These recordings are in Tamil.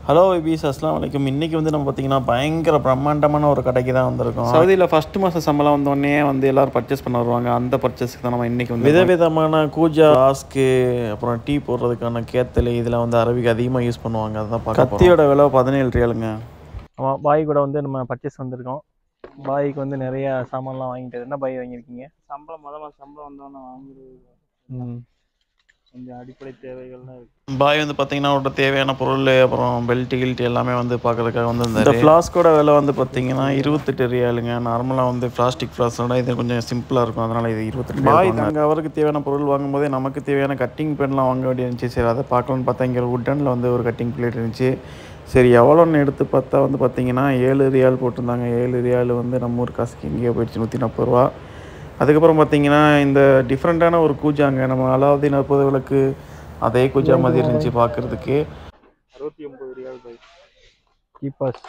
ஹலோ விபிஸ் அஸ்லாம் வலைக்கம் இன்றைக்கி வந்து நம்ம பார்த்தீங்கன்னா பயங்கர பிரம்மாண்டமான ஒரு கடைக்கு தான் வந்திருக்கோம் சவுதியில் ஃபஸ்ட் மாதம் சம்பளம் வந்தோடனே வந்து எல்லோரும் பர்ச்சேஸ் பண்ண வருவாங்க அந்த பர்ச்சேஸ்க்கு தான் நம்ம இன்றைக்கி வந்து விதவிதமான கூஜா லாஸ்க்கு அப்புறம் டீ போடுறதுக்கான கேத்தல் இதெல்லாம் வந்து அரபிக்கு அதிகமாக யூஸ் பண்ணுவாங்க அதுதான் பார்க்க கத்தியோட விலை பதினேழு ரியாலுங்க ஆமாம் பாய் கூட வந்து நம்ம பர்ச்சேஸ் வந்திருக்கோம் பாய்க்கு வந்து நிறைய சாமான்லாம் வாங்கிட்டு என்ன பாய் வாங்கியிருக்கீங்க சம்பளம் முத மாதம் சம்பளம் வந்தோன்னே வாங்குறது ம் கொஞ்சம் அடிப்படை தேவைகள்லாம் இருக்கு பாய் வந்து பார்த்தீங்கன்னா அவரோட தேவையான பொருள் அப்புறம் பெல்ட் கில்ட் எல்லாமே வந்து பார்க்கறதுக்காக வந்து இந்த ஃப்ளாஸ்கோட விலை வந்து பார்த்தீங்கன்னா இருபத்தெட்டு ரியாலுங்க நார்மலாக வந்து பிளாஸ்டிக் ஃப்ளாஸோட இது கொஞ்சம் சிம்பிளாக இருக்கும் அதனால் இது இருபத்தெட்டு பாய் அங்கே அவருக்கு தேவையான பொருள் வாங்கும்போதே நமக்கு தேவையான கட்டிங் பென்லாம் வாங்க வேண்டிய இருந்துச்சு சரி அதை பார்க்கலான்னு பார்த்தா இங்கே உட்டனில் வந்து ஒரு கட்டிங் பிளேட் இருந்துச்சு சரி எவ்வளோன்னு எடுத்து பார்த்தா வந்து பார்த்தீங்கன்னா ஏழு ரியால் போட்டிருந்தாங்க ஏழு ரியால் வந்து நம்ம ஊர் காசுக்கு இங்கேயே போயிடுச்சு நூற்றி நாற்பது ரூபா அதுக்கப்புறம் பார்த்தீங்கன்னா இந்த டிஃப்ரெண்ட்டான ஒரு கூஜாங்க நம்ம அலாவுதீன் அற்புத விளக்கு அதே கூஜா மாதிரி இருந்துச்சு பார்க்குறதுக்கு அறுபத்தி ஒம்பது ரியால் பை கீப்பர்ஸ்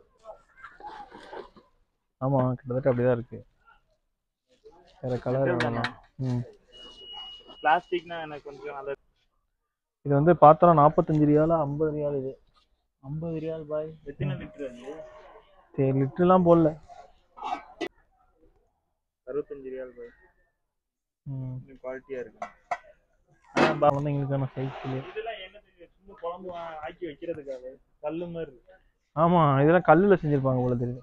ஆமாம் கிட்டத்தட்ட அப்படி தான் இருக்குது வேறு கலர் ம் பிளாஸ்டிக்னா எனக்கு கொஞ்சம் நல்ல இது வந்து பாத்திரம் நாற்பத்தஞ்சு ரியாலா ஐம்பது ரியால் இது ஐம்பது ரியால் பாய் எத்தனை லிட்டர் அது சரி லிட்டர்லாம் போடல அறுபத்தஞ்சு ரியால் பாய் ம் இன்னும் குவாலிட்டியாக இருக்கு குழந்தைங்களுக்கான சைக்கிள் இதெல்லாம் என்ன தெரியும் சும்மா குழம்பு வா- ஆக்கி வைக்கிறதுக்காக கல்லு மாதிரி இருக்கு ஆமாம் இதெல்லாம் கல்லில் செஞ்சுருப்பாங்க போல தெரியுது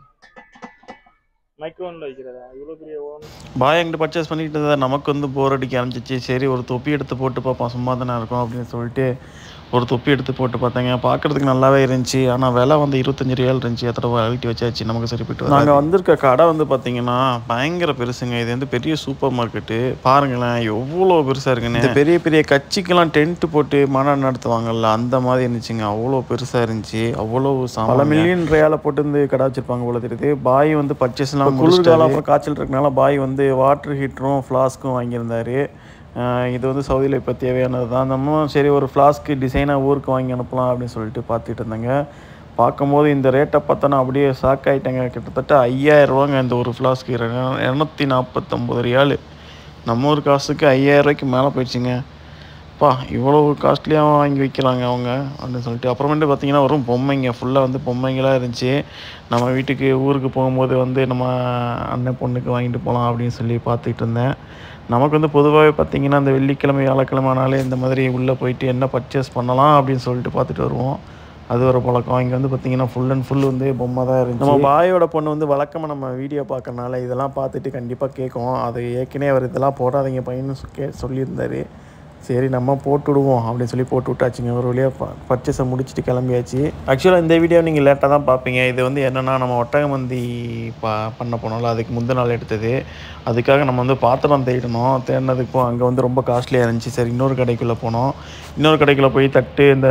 மைக்ரோனில் வைக்கிறதா இவ்வளோ பெரிய ஓன் பாய் எங்கிட்ட பர்ச்சேஸ் பண்ணிக்கிட்டு இருந்தா நமக்கு வந்து போர் அடிக்க ஆரம்பிச்சிச்சு சரி ஒரு தொப்பி எடுத்து போட்டு பார்ப்போம் சும்மா தானே இருக்கும் அப்படின்னு சொல்லிட்டு ஒரு தொப்பி எடுத்து போட்டு பார்த்தாங்க பார்க்கறதுக்கு நல்லாவே இருந்துச்சு ஆனால் விலை வந்து இருபத்தஞ்சு ரியால் இருந்துச்சு எத்தனை ரூபா அழுட்டி வச்சாச்சு நமக்கு சரி போயிட்டு நாங்கள் வந்திருக்க கடை வந்து பார்த்தீங்கன்னா பயங்கர பெருசுங்க இது வந்து பெரிய சூப்பர் மார்க்கெட்டு பாருங்களேன் எவ்வளோ பெருசாக இருக்குன்னு இந்த பெரிய பெரிய கட்சிக்கெல்லாம் டென்ட் போட்டு மாநாடு நடத்துவாங்கல்ல அந்த மாதிரி இருந்துச்சுங்க அவ்வளோ பெருசாக இருந்துச்சு அவ்வளோ பல மில்லியன் ரியாலை போட்டு வந்து கடை வச்சிருப்பாங்க போல தெரியுது பாய் வந்து பர்ச்சேஸ்லாம் குளிர்காலம் அப்புறம் காய்ச்சல் இருக்கனால பாய் வந்து வாட்டர் ஹீட்டரும் ஃப்ளாஸ்க்கும் வாங்கியிருந்தாரு ஆஹ் இது வந்து சவுதியில் இப்போ தேவையானது தான் நம்ம சரி ஒரு ஃப்ளாஸ்க்கு டிசைனாக ஊருக்கு வாங்கி அனுப்பலாம் அப்படின்னு சொல்லிட்டு பார்த்துட்டு இருந்தாங்க பார்க்கும்போது இந்த ரேட்டை பார்த்தோன்னா அப்படியே ஷாக் ஆகிட்டாங்க கிட்டத்தட்ட ஐயாயிரம் ரூபாங்க இந்த ஒரு ஃப்ளாஸ்க்கு இரநூத்தி நாற்பத்தொம்பது ரியாலு நம்ம ஊர் காசுக்கு ஐயாயிரம் ரூபாய்க்கு மேலே போயிடுச்சுங்க பா இவ்வளோ காஸ்ட்லியாக வாங்கி வைக்கிறாங்க அவங்க அப்படின்னு சொல்லிட்டு அப்புறமேட்டு பார்த்தீங்கன்னா வரும் பொம்மைங்க ஃபுல்லாக வந்து பொம்மைங்களாக இருந்துச்சு நம்ம வீட்டுக்கு ஊருக்கு போகும்போது வந்து நம்ம அண்ணன் பொண்ணுக்கு வாங்கிட்டு போகலாம் அப்படின்னு சொல்லி பார்த்துக்கிட்டு இருந்தேன் நமக்கு வந்து பொதுவாகவே பார்த்தீங்கன்னா இந்த வெள்ளிக்கிழமை வியாழக்கிழமை ஆனாலே இந்த மாதிரி உள்ளே போயிட்டு என்ன பர்ச்சேஸ் பண்ணலாம் அப்படின்னு சொல்லிட்டு பார்த்துட்டு வருவோம் அது ஒரு பழக்கம் இங்கே வந்து பார்த்தீங்கன்னா ஃபுல் அண்ட் ஃபுல் வந்து பொம்மை தான் இருந்துச்சு நம்ம பாயோட பொண்ணு வந்து வழக்கமாக நம்ம வீடியோ பார்க்கறனால இதெல்லாம் பார்த்துட்டு கண்டிப்பாக கேட்கும் அது ஏற்கனவே அவர் இதெல்லாம் போடாதீங்க பையன்னு சொ- கே சொல்லியிருந்தாரு சரி நம்ம போட்டு விடுவோம் அப்படின்னு சொல்லி போட்டு விட்டாச்சுங்க ஒரு வழியாக பர்ச்சேஸை முடிச்சுட்டு கிளம்பியாச்சு ஆக்சுவலாக இந்த வீடியோ நீங்கள் லேட்டாக தான் பார்ப்பீங்க இது வந்து என்னென்னா நம்ம ஒட்டகமந்தி பா பண்ண போனோம்ல அதுக்கு முந்தின நாள் எடுத்தது அதுக்காக நம்ம வந்து பாத்திரம் தேடினோம் தேடினதுக்கு அங்கே வந்து ரொம்ப காஸ்ட்லியாக இருந்துச்சு சரி இன்னொரு கடைக்குள்ளே போனோம் இன்னொரு கடைக்குள்ளே போய் தட்டு இந்த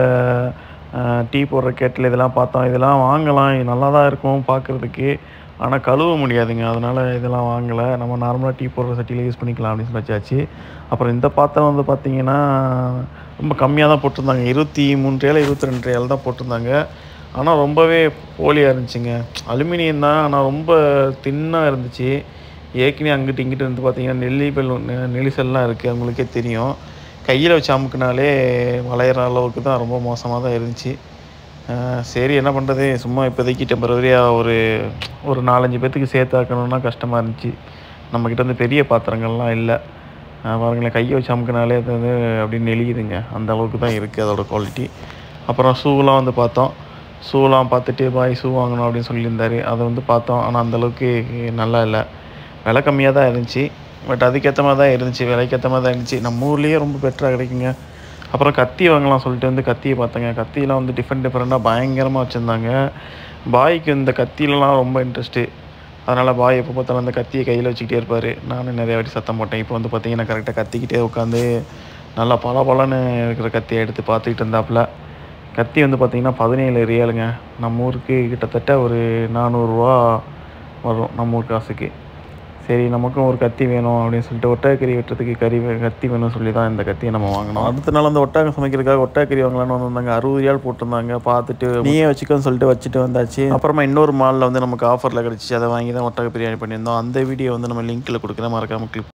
டீ போடுற கேட்டில் இதெல்லாம் பார்த்தோம் இதெல்லாம் வாங்கலாம் இது நல்லா தான் இருக்கும் பார்க்குறதுக்கு ஆனால் கழுவ முடியாதுங்க அதனால் இதெல்லாம் வாங்கலை நம்ம நார்மலாக டீ போடுற சட்டியில் யூஸ் பண்ணிக்கலாம் அப்படின்னு சொல்லி வச்சாச்சு அப்புறம் இந்த பாத்திரம் வந்து பார்த்தீங்கன்னா ரொம்ப கம்மியாக தான் போட்டிருந்தாங்க இருபத்தி மூணு ரியால் இருபத்தி ரெண்டு ரியால் தான் போட்டிருந்தாங்க ஆனால் ரொம்பவே போலியாக இருந்துச்சுங்க அலுமினியம் தான் ஆனால் ரொம்ப தின்னாக இருந்துச்சு ஏற்கனவே அங்கிட்டு இங்கிட்டு இருந்து பார்த்தீங்கன்னா நெல்லி பெல் நெலிசல்லாம் இருக்குது அவங்களுக்கே தெரியும் கையில் வச்சு அமுக்குனாலே வளையிற அளவுக்கு தான் ரொம்ப மோசமாக தான் இருந்துச்சு ஆஹ் சரி என்ன பண்ணுறது சும்மா இப்போதைக்கு டெம்பரவரியாக ஒரு ஒரு நாலஞ்சு பேர்த்துக்கு சேர்த்து ஆக்கணும்னா கஷ்டமாக இருந்துச்சு நம்மக்கிட்ட வந்து பெரிய பாத்திரங்கள்லாம் இல்லை ஆஹ் பாருங்களேன் கையை வச்சு அமுக்குனாலே அது வந்து அப்படியே நெளியுதுங்க அந்த அளவுக்கு தான் இருக்குது அதோட குவாலிட்டி அப்புறம் ஷூலாம் வந்து பார்த்தோம் ஷூலாம் பார்த்துட்டு பாய் ஷூ வாங்கணும் அப்படின்னு சொல்லியிருந்தாரு அதை வந்து பார்த்தோம் ஆனால் அந்தளவுக்கு நல்லா இல்லை விலை கம்மியாக தான் இருந்துச்சு பட் அதுக்கேற்ற மாதிரி தான் இருந்துச்சு விலைக்கேற்ற மாதிரி தான் இருந்துச்சு நம்ம ஊர்லேயே ரொம்ப பெட்டராக கிடைக்குங்க அப்புறம் கத்தி வாங்கலாம் சொல்லிட்டு வந்து கத்தியை பார்த்தேங்க கத்தியெலாம் வந்து டிஃப்ரெண்ட் டிஃப்ரெண்ட்டாக பயங்கரமாக வச்சுருந்தாங்க பாய்க்கு இந்த கத்திலலாம் ரொம்ப இன்ட்ரெஸ்ட்டு அதனால் பாய் எப்போ பார்த்தாலும் அந்த கத்தியை கையில் வச்சுக்கிட்டே இருப்பார் நானும் நிறைய வாட்டி சத்தம் போட்டேன் இப்போ வந்து பார்த்தீங்கன்னா கரெக்டாக கத்திக்கிட்டே உட்காந்து நல்லா பல பலன்னு இருக்கிற கத்தியை எடுத்து பார்த்துக்கிட்டு இருந்தாப்புல கத்தி வந்து பார்த்தீங்கன்னா பதினேழு ரியாலுங்க நம்ம ஊருக்கு கிட்டத்தட்ட ஒரு நானூறுரூவா வரும் நம்ம ஊர் காசுக்கு சரி நமக்கும் ஒரு கத்தி வேணும் அப்படின்னு சொல்லிட்டு ஒட்டகக்கறி வெட்டுறதுக்கு கறி வே- கத்தி வேணும்னு சொல்லி தான் இந்த கத்தியை நம்ம வாங்கினோம் அடுத்த நாள் அந்த ஒட்டகம் சமைக்கிறதுக்காக ஒட்டகக்கறி வாங்கலாம்னு வந்திருந்தாங்க அறுபது ரியால் போட்டிருந்தாங்க பார்த்துட்டு நீயே வச்சுக்கோன்னு சொல்லிட்டு வச்சுட்டு வந்தாச்சு அப்புறமா இன்னொரு மாலில் வந்து நமக்கு ஆஃபரில் கிடச்சிச்சு அதை வாங்கி தான் ஒட்டக பிரியாணி பண்ணியிருந்தோம் அந்த வீடியோ வந்து நம்ம லிங்க்கில் கொடுக்குறேன் மறக்காம கிளிக்